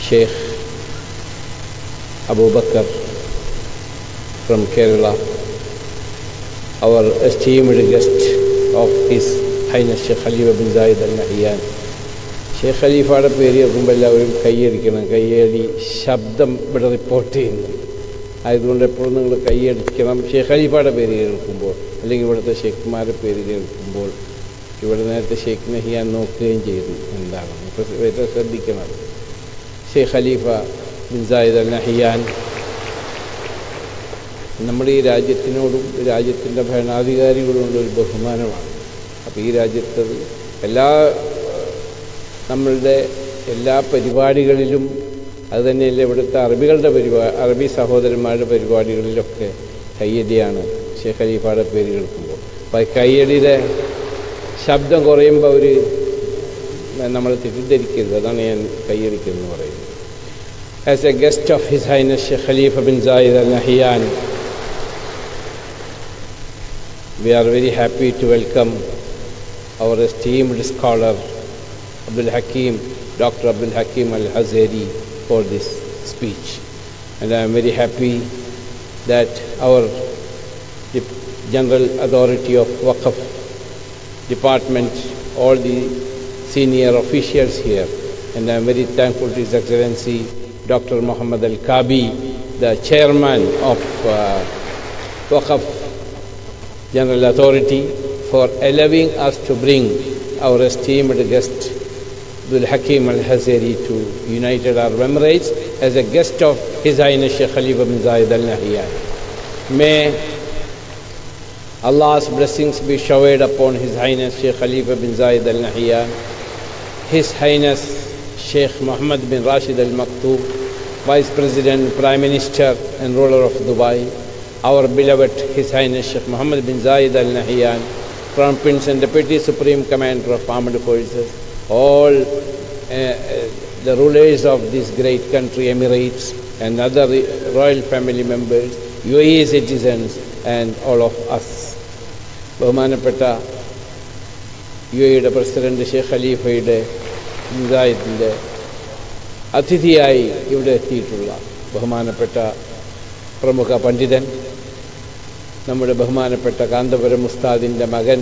Sheikh Abu Bakr from Kerala, our esteemed guest of His Highness Sheikh Khalifa bin Zayed Al Nahyan. Sheikh ഖലീഫയുടെ പേര് കേൾക്കുമ്പോൾ എല്ലാവരും കൈയടിക്കണം കൈയടി ശബ്ദം ഇവിടെ റിപ്പോർട്ട് ചെയ്യുന്നു ആയതുകൊണ്ട് എപ്പോഴും നിങ്ങൾ കൈയടിക്കണം ഷെയ്ഖ് ഖലീഫയുടെ പേര് കേൾക്കുമ്പോൾ അല്ലെങ്കിൽ ഇവിടുത്തെ ഷെയ്ഖ്മാരുടെ പേര് കേൾക്കുമ്പോൾ ഇവിടെ നേരത്തെ ഷെയ്ഖ് നഹിയാൻ നോക്കുകയും ചെയ്തു എന്താണ് ഇപ്പോൾ വളരെ ശ്രദ്ധിക്കണം Sheikh Khalifa bin Zayed Al Nahyan നമ്മുടെ ഈ രാജ്യത്തിനോടും രാജ്യത്തിൻ്റെ ഭരണാധികാരികളോടും ഒരു ബഹുമാനമാണ് അപ്പോൾ ഈ രാജ്യത്ത് എല്ലാ നമ്മളുടെ എല്ലാ പരിപാടികളിലും അതുതന്നെയല്ല ഇവിടുത്തെ അറബികളുടെ പരിപാടി അറബി സഹോദരന്മാരുടെ പരിപാടികളിലൊക്കെ കയ്യടിയാണ് ഷെയ്ഖ് ഖലീഫയുടെ പേര് കേൾക്കുമ്പോൾ അപ്പോൾ ഈ കയ്യടിയുടെ ശബ്ദം കുറയുമ്പോൾ അവർ നമ്മൾ തെറ്റിദ്ധരിക്കരുത് അതാണ് ഞാൻ കയ്യടിക്കുന്നത് പറയുന്നത് as a guest of His Highness Sheikh Khalifa bin Zayed Al Nahyan we are very happy to welcome our esteemed scholar Abdul Hakim, Dr. Abdul Hakim Al Hazeri for this speech. And I am very happy that our Dep- General Authority of Waqf Department, all the senior officials here, and I am very thankful to His Excellency Dr. Muhammad Al Kabi, the chairman of uh, Waqf General Authority, for allowing us to bring our esteemed guest Abdul Hakim Al Hazeri to United Arab Emirates as a guest of His Highness Sheikh Khalifa bin Zayed Al Nahyan. May Allah's blessings be showered upon His Highness Sheikh Khalifa bin Zayed Al Nahyan, His Highness Sheikh Muhammad bin Rashid Al Maktoum, Vice President, Prime Minister, and ruler of Dubai, our beloved His Highness Sheikh Muhammad bin Zayed Al Nahyan, Crown Prince and Deputy Supreme Commander of Armed Forces, all uh, uh, the rulers of this great country, Emirates, and other royal family members, UAE citizens, and all of us. ബഹുമാനപ്പെട്ട യു എയുടെ president Sheikh ഖലീഫയുടെ മുജാഹിദിൻ്റെ അതിഥിയായി ഇവിടെ എത്തിയിട്ടുള്ള ബഹുമാനപ്പെട്ട പ്രമുഖ പണ്ഡിതൻ നമ്മുടെ ബഹുമാനപ്പെട്ട കാന്തപുരം ഉസ്താദിൻ്റെ മകൻ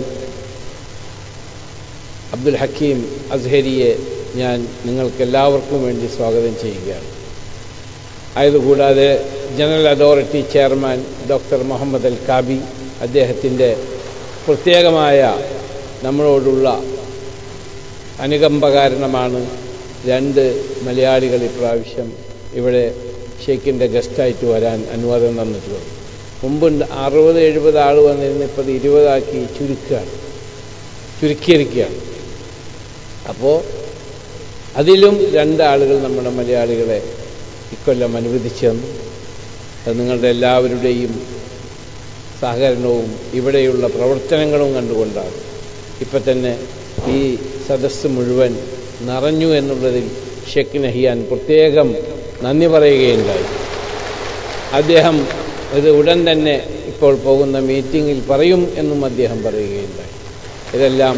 അബ്ദുൽ ഹക്കീം അസ്ഹരിയെ ഞാൻ നിങ്ങൾക്കെല്ലാവർക്കും വേണ്ടി സ്വാഗതം ചെയ്യുകയാണ് ആയതുകൂടാതെ general authority chairman doctor Muhammad Al Kaabi അദ്ദേഹത്തിൻ്റെ പ്രത്യേകമായ നമ്മളോടുള്ള അനുകമ്പ കാരണമാണ് രണ്ട് മലയാളികൾ ഇപ്രാവശ്യം ഇവിടെ ഷെയ്ഖിൻ്റെ ഗസ്റ്റായിട്ട് വരാൻ അനുവാദം തന്നിട്ടുള്ളത് മുമ്പ് അറുപത് എഴുപത് ആൾ വന്നിരുന്ന് ഇപ്പോൾ ഇരുപതാക്കി ചുരുക്കുകയാണ് ചുരുക്കിയിരിക്കുകയാണ് അപ്പോൾ അതിലും രണ്ടാളുകൾ നമ്മുടെ മലയാളികളെ ഇക്കൊല്ലം അനുവദിച്ചു തന്നു അത് നിങ്ങളുടെ എല്ലാവരുടെയും സഹകരണവും ഇവിടെയുള്ള പ്രവർത്തനങ്ങളും കണ്ടുകൊണ്ടാണ് ഇപ്പം തന്നെ ഈ സദസ്സ് മുഴുവൻ നിറഞ്ഞു എന്നുള്ളതിൽ ഷെക്ക് നഹിയാൻ പ്രത്യേകം നന്ദി പറയുകയുണ്ടായി അദ്ദേഹം ഇത് ഉടൻ തന്നെ ഇപ്പോൾ പോകുന്ന മീറ്റിങ്ങിൽ പറയും എന്നും അദ്ദേഹം പറയുകയുണ്ടായി ഇതെല്ലാം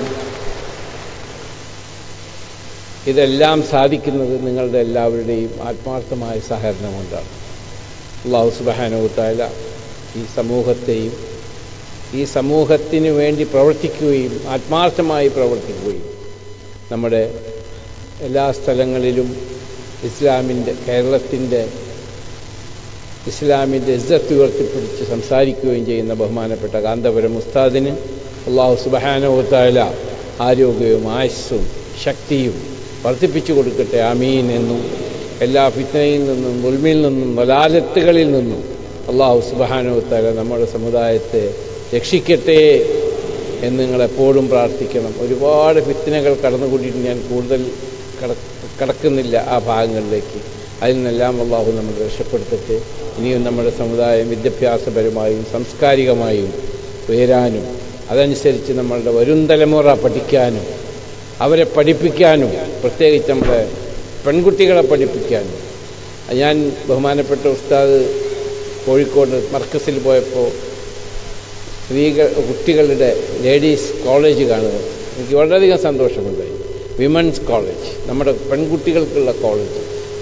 ഇതെല്ലാം സാധിക്കുന്നത് നിങ്ങളുടെ എല്ലാവരുടെയും ആത്മാർത്ഥമായ സഹകരണം കൊണ്ടാണ് അള്ളാഹു സുബാനുത്തായ ഈ സമൂഹത്തെയും ഈ സമൂഹത്തിന് വേണ്ടി പ്രവർത്തിക്കുകയും ആത്മാർത്ഥമായി പ്രവർത്തിക്കുകയും നമ്മുടെ എല്ലാ സ്ഥലങ്ങളിലും ഇസ്ലാമിൻ്റെ കേരളത്തിൻ്റെ ഇസ്ലാമിൻ്റെ ഇസ്സത്ത് ഉയർത്തിപ്പിടിച്ച് സംസാരിക്കുകയും ചെയ്യുന്ന ബഹുമാനപ്പെട്ട കാന്തപുരം ഉസ്താദിന് അള്ളാഹു സുബഹാനുത്തായ ആരോഗ്യവും ആയുസ്സും ശക്തിയും വർദ്ധിപ്പിച്ചു കൊടുക്കട്ടെ ആമീൻ എന്നും എല്ലാ ഫിത്നയിൽ നിന്നും ഉൽമിൽ നിന്നും വലാലത്തുകളിൽ നിന്നും അള്ളാഹു സുബാനുത്താല നമ്മുടെ സമുദായത്തെ രക്ഷിക്കട്ടെ എന്ന് നിങ്ങളെപ്പോഴും പ്രാർത്ഥിക്കണം ഒരുപാട് ഫിത്തിനകൾ കടന്നുകൂടിയിട്ട് ഞാൻ കൂടുതൽ കട കടക്കുന്നില്ല ആ ഭാഗങ്ങളിലേക്ക് അതിൽ നിന്നെല്ലാം അള്ളാഹു നമ്മൾ രക്ഷപ്പെടുത്തട്ടെ ഇനിയും നമ്മുടെ സമുദായം വിദ്യാഭ്യാസപരമായും സാംസ്കാരികമായും ഉയരാനും അതനുസരിച്ച് നമ്മളുടെ വരും തലമുറ പഠിക്കാനും അവരെ പഠിപ്പിക്കാനും പ്രത്യേകിച്ച് നമ്മുടെ പെൺകുട്ടികളെ പഠിപ്പിക്കാനും ഞാൻ ബഹുമാനപ്പെട്ട ഉസ്താദ് കോഴിക്കോട് മർക്കസിൽ പോയപ്പോൾ സ്ത്രീകൾ കുട്ടികളുടെ ലേഡീസ് കോളേജ് കാണുക എനിക്ക് വളരെയധികം സന്തോഷമുണ്ടായി വിമൻസ് കോളേജ് നമ്മുടെ പെൺകുട്ടികൾക്കുള്ള കോളേജ്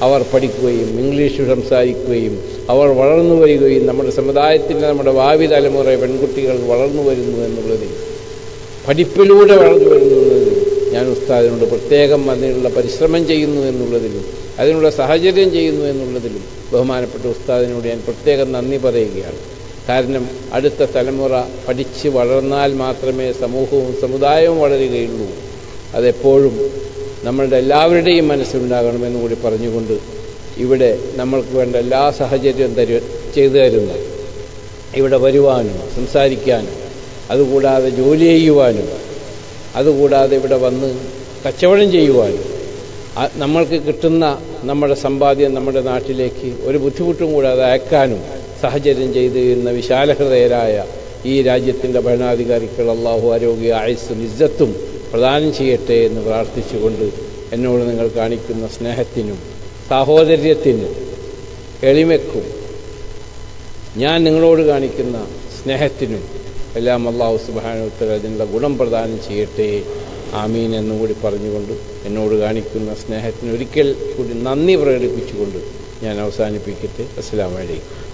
അവർ പഠിക്കുകയും ഇംഗ്ലീഷ് സംസാരിക്കുകയും അവർ വളർന്നു വരികയും നമ്മുടെ സമുദായത്തിൻ്റെ നമ്മുടെ ഭാവി തലമുറ പെൺകുട്ടികൾ വളർന്നു വരുന്നു എന്നുള്ളതിൽ പഠിപ്പിലൂടെ വളർന്നു വരുന്നു എന്നതിൽ ഞാൻ ഉസ്താദിനോട് പ്രത്യേകം അതിനുള്ള പരിശ്രമം ചെയ്യുന്നു എന്നുള്ളതിലും അതിനുള്ള സാഹചര്യം ചെയ്യുന്നു എന്നുള്ളതിലും ബഹുമാനപ്പെട്ട ഉസ്താദിനോട് ഞാൻ പ്രത്യേകം നന്ദി പറയുകയാണ് കാരണം അടുത്ത തലമുറ പഠിച്ച് വളർന്നാൽ മാത്രമേ സമൂഹവും സമുദായവും വളരുകയുള്ളൂ അതെപ്പോഴും നമ്മളുടെ എല്ലാവരുടെയും മനസ്സിലുണ്ടാകണമെന്ന് കൂടി പറഞ്ഞുകൊണ്ട് ഇവിടെ നമ്മൾക്ക് വേണ്ട എല്ലാ സാഹചര്യവും തരു ചെയ്തു തരുന്നു ഇവിടെ വരുവാനും സംസാരിക്കാനും അതുകൂടാതെ ജോലി ചെയ്യുവാനും അതുകൂടാതെ ഇവിടെ വന്ന് കച്ചവടം ചെയ്യുവാനും ആ- നമ്മൾക്ക് കിട്ടുന്ന നമ്മുടെ സമ്പാദ്യം നമ്മുടെ നാട്ടിലേക്ക് ഒരു ബുദ്ധിമുട്ടും കൂടാതെ അയക്കാനും സാഹചര്യം ചെയ്തു തരുന്ന വിശാലഹൃദയരായ ഈ രാജ്യത്തിൻ്റെ ഭരണാധികാരികൾ അള്ളാഹു ആരോഗ്യ ആയുസ്സും ഇജ്ജത്തും പ്രദാനം ചെയ്യട്ടെ എന്ന് പ്രാർത്ഥിച്ചുകൊണ്ട് എന്നോട് നിങ്ങൾ കാണിക്കുന്ന സ്നേഹത്തിനും സാഹോദര്യത്തിനും എളിമയ്ക്കും ഞാൻ നിങ്ങളോട് കാണിക്കുന്ന സ്നേഹത്തിനും എല്ലാം അള്ളാഹു സുബാനുത്തര അതിനുള്ള ഗുണം പ്രദാനം ചെയ്യട്ടെ ആമീൻ എന്നും കൂടി പറഞ്ഞുകൊണ്ട് എന്നോട് കാണിക്കുന്ന സ്നേഹത്തിന് ഒരിക്കൽ കൂടി നന്ദി പ്രകടിപ്പിച്ചുകൊണ്ട് ഞാൻ അവസാനിപ്പിക്കട്ടെ അസ്സാം വലൈക്കും